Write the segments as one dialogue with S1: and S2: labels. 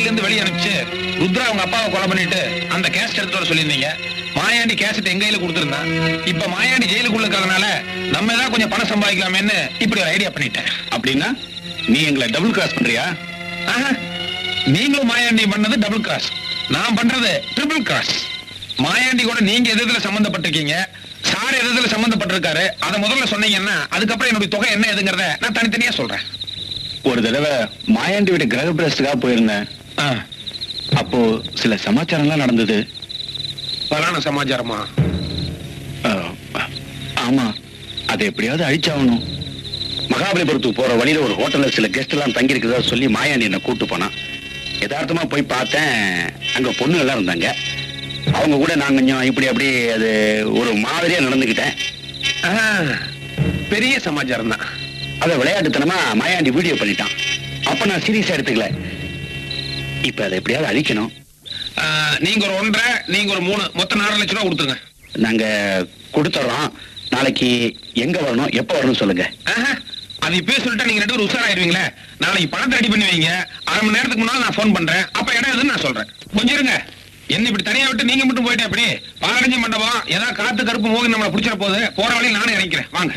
S1: ஜெயில இருந்து வெளியே அனுப்பிச்சு ருத்ரா அவங்க அப்பாவை கொலை பண்ணிட்டு அந்த கேஸ்ட் எடுத்து வர சொல்லியிருந்தீங்க மாயாண்டி கேசட் எங்க கையில கொடுத்திருந்தான் இப்ப மாயாண்டி ஜெயிலுக்குள்ள இருக்கிறதுனால நம்ம ஏதாவது கொஞ்சம் பணம் சம்பாதிக்கலாமேன்னு இப்படி ஒரு ஐடியா பண்ணிட்டேன்
S2: அப்படின்னா நீ எங்களை டபுள் கிராஸ் பண்றியா
S1: ஆஹா, நீங்களும் மாயாண்டி பண்ணது டபுள் கிராஸ் நான் பண்றது ட்ரிபிள் கிராஸ் மாயாண்டி கூட நீங்க எது எதுல சம்பந்தப்பட்டிருக்கீங்க சார் எது எதுல சம்பந்தப்பட்டிருக்காரு அதை முதல்ல சொன்னீங்கன்னா அதுக்கப்புறம் என்னுடைய தொகை என்ன எதுங்கிறத நான் தனித்தனியா சொல்றேன்
S2: ஒரு தடவை மாயாண்டி வீட்டு கிரக பிரஸ்டுக்காக போயிருந்தேன்
S1: ஆ,
S2: அப்போ சில சமாச்சாரம்லாம் நடந்தது
S1: பலான சமாச்சாரமா
S2: அஹ், ஆமா அதை எப்படியாவது அழிச்சாகணும் மகாபலிபுரத்துக்கு போற வழியில ஒரு ஹோட்டல்ல சில கெஸ்ட் எல்லாம் தங்கி இருக்கிறதா சொல்லி மாயாண்டி என்ன கூட்டு போனான் யதார்த்தமா போய் பார்த்தேன் அங்க பொண்ணு எல்லாம் இருந்தாங்க அவங்க கூட நான் கொஞ்சம் இப்படி அப்படி அது ஒரு மாதிரியா நடந்துக்கிட்டேன்
S1: ஆ, பெரிய சமாச்சாரம் தான்
S2: அதை விளையாட்டுத்தனமா மாயாண்டி வீடியோ பண்ணிட்டான் அப்ப நான் சீரியஸா எடுத்துக்கல இப்ப அதை எப்படியாவது அழிக்கணும்
S1: ஆ, நீங்க ஒரு ஒன்றரை நீங்க ஒரு மூணு மொத்தம் நாலு லட்சம் ரூபா கொடுத்துருங்க
S2: நாங்க கொடுத்துறோம் நாளைக்கு எங்க வரணும் எப்ப வரணும் சொல்லுங்க
S1: ஆஹா, அது இப்பயே சொல்லிட்டா நீங்க ரெண்டு பேரும் உஷாராயிருவீங்களே நாளைக்கு பணத்தை ரெடி பண்ணி வைங்க அரை மணி நேரத்துக்கு முன்னால நான் ஃபோன் பண்றேன் அப்ப இடம் எதுன்னு நான் சொல்றேன் கொஞ்சம் இருங்க என்ன இப்படி தனியா விட்டு நீங்க மட்டும் போயிட்டே அப்படி பதினஞ்சு மண்டபம் ஏதாவது காத்து கருப்பு மோகி நம்மளை பிடிச்சிட போகுது போற வழியில் நானே இறங்கிக்கிறேன் வாங்க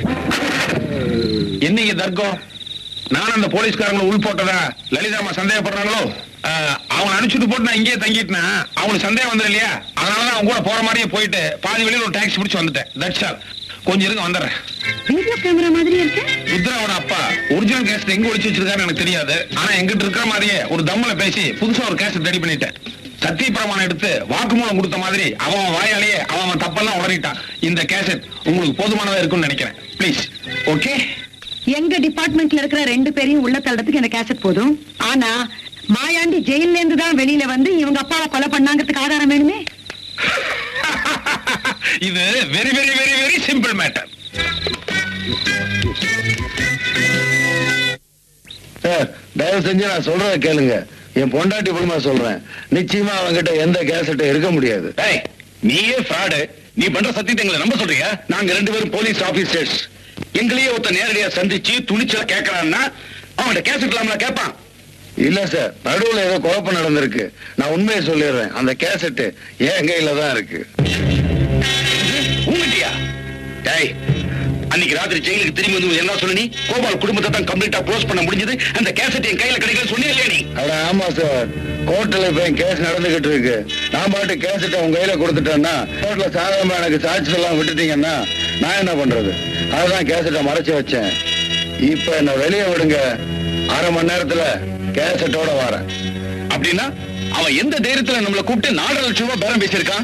S1: என்னைக்கு தர்க்கம் நான் அந்த போலீஸ்காரங்களை உள் போட்டதா லலிதாமா சந்தேகப்படுறாங்களோ ஆஹ், அவங்களை அனுப்பிச்சுட்டு போட்டு நான் இங்கேயே தங்கிட்டேன்னா அவங்களுக்கு சந்தேகம் வந்துடும் இல்லையா அதனாலதான் அவங்க கூட போற மாதிரியே போயிட்டு பாதி வெளியில ஒரு டாக்ஸி பிடிச்சு வந்துட்டேன் தட்ஸ் ஆல் கொஞ்சம் இருங்க வந்துடுறேன்
S3: வீடியோ கேமரா மாதிரி இருக்கு
S1: ருத்ராவோட அப்பா ஒரிஜினல் கேசட் எங்க ஒளிச்சு வச்சிருக்காரு எனக்கு தெரியாது ஆனா எங்கிட்ட இருக்கிற மாதிரியே ஒரு தம்முல பேசி புதுசா ஒரு கேசட் ரெடி பண்ணிட்டேன் சத்திய பிரமாணம் எடுத்து வாக்குமூலம் கொடுத்த மாதிரி அவன் அவன் வாயாலேயே அவன் அவன் தப்பெல்லாம் உளறிட்டான் இந்த கேசட் உங்களுக்கு போதுமானதா இருக்கும்னு நினைக்கிறேன் ப்ளீஸ் ஓகே
S3: எங்க டிபார்ட்மெண்ட்ல இருக்கிற ரெண்டு பேரையும் உள்ள தள்ளதுக்கு இந்த கேசட் போதும் ஆனா மாயாண்டி ஜெயில்ல இருந்து தான் வெளியில வந்து இவங்க அப்பாவை கொலை பண்ணாங்கிறதுக்கு ஆதாரம் வேணுமே
S1: இது very very very very simple matter
S4: sir தயவு செஞ்சு நான் சொல்றத கேளுங்க என் பொண்டாட்டி மூலமா சொல்றேன் நிச்சயமா அவங்கிட்ட எந்த கேசட்டும் இருக்க முடியாது
S2: ஏய் நீயே ஃப்ராடு நீ பண்ற சத்தியத்தை எங்களை நம்ப சொல்றியா நாங்க ரெண்டு பேரும் போலீஸ் ஆபீசர்ஸ் எங்களையே ஒருத்த நேரடியா சந்திச்சு துணிச்சலா கேட்கறான்னா அவன்கிட்ட கேசட் இல்லாமல கேட்பான்
S4: இல்ல சார் நடுவுல ஏதோ குழப்பம் நடந்திருக்கு நான் உண்மையை சொல்லிடுறேன் அந்த கேசட் என் கையில தான் இருக்கு
S2: உங்கட்டியா டேய் அன்னைக்கு ராத்திரி ஜெயிலுக்கு திரும்பி வந்து என்ன சொன்ன நீ கோபால் குடும்பத்தை தான் கம்ப்ளீட்டா க்ளோஸ் பண்ண முடிஞ்சது அந்த கேசட் என் கையில கிடைக்கல சொன்னியா இல்லையா நீ
S4: அட ஆமா சார் கோர்ட்ல இப்ப என் கேஸ் நடந்துகிட்டு இருக்கு நான் பாட்டு கேசட்டை உங்க கையில கொடுத்துட்டேன்னா கோர்ட்ல சாதாரணமா எனக்கு சாட்சி எல்லாம் விட்டுட்டீங்கன்னா நான் என்ன பண்றது அதுதான் கேசட்டை மறைச்சு வச்சேன் இப்ப என்ன வெளியே விடுங்க அரை மணி நேரத்துல கேசட்டோட வரேன்
S2: அப்படின்னா அவன் எந்த தைரியத்துல நம்மளை கூப்பிட்டு நாலரை லட்சம் ரூபாய் பேரம் பேசியிருக்கான்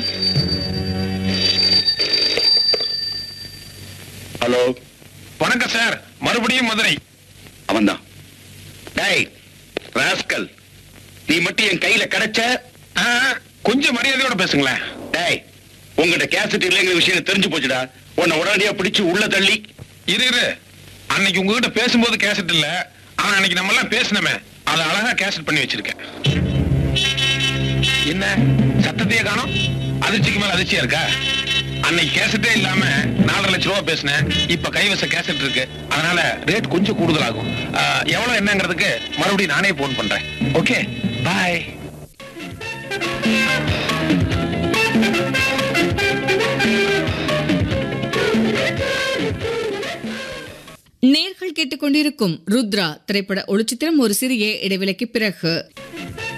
S2: ஹலோ
S1: வணக்கம் சார் மறுபடியும் மதுரை
S2: அவன்தான் டேய் ராஸ்கல் நீ மட்டும் என் கையில கிடைச்ச
S1: ஆ, கொஞ்சம் மரியாதையோட பேசுங்களேன்
S2: டேய் உங்ககிட்ட கேசட் இல்லைங்கிற விஷயம் தெரிஞ்சு போச்சுடா உன்னை உடனடியா பிடிச்சு உள்ள தள்ளி
S1: இரு இரு அன்னைக்கு உங்ககிட்ட பேசும்போது கேசட் இல்ல ஆனா அன்னைக்கு நம்ம எல்லாம் பேசினமே அதை அழகா கேசட் பண்ணி வச்சிருக்கேன் என்ன சத்தத்தையே காணோம் அதிர்ச்சிக்கு மேல அதிர்ச்சியா இருக்கா அன்னைக்கு கேசட்டே இல்லாம நாலரை லட்சம் ரூபாய் பேசினேன் இப்ப கைவச கேசட் இருக்கு அதனால ரேட் கொஞ்சம் கூடுதலாகும் ஆ, எவ்வளவு என்னங்கிறதுக்கு மறுபடியும் நானே போன் பண்றேன் ஓகே பாய்
S5: நேர்கள் கேட்டுக்கொண்டிருக்கும் ருத்ரா திரைப்பட ஒளிச்சித்திரம் ஒரு சிறிய இடைவெளிக்கு பிறகு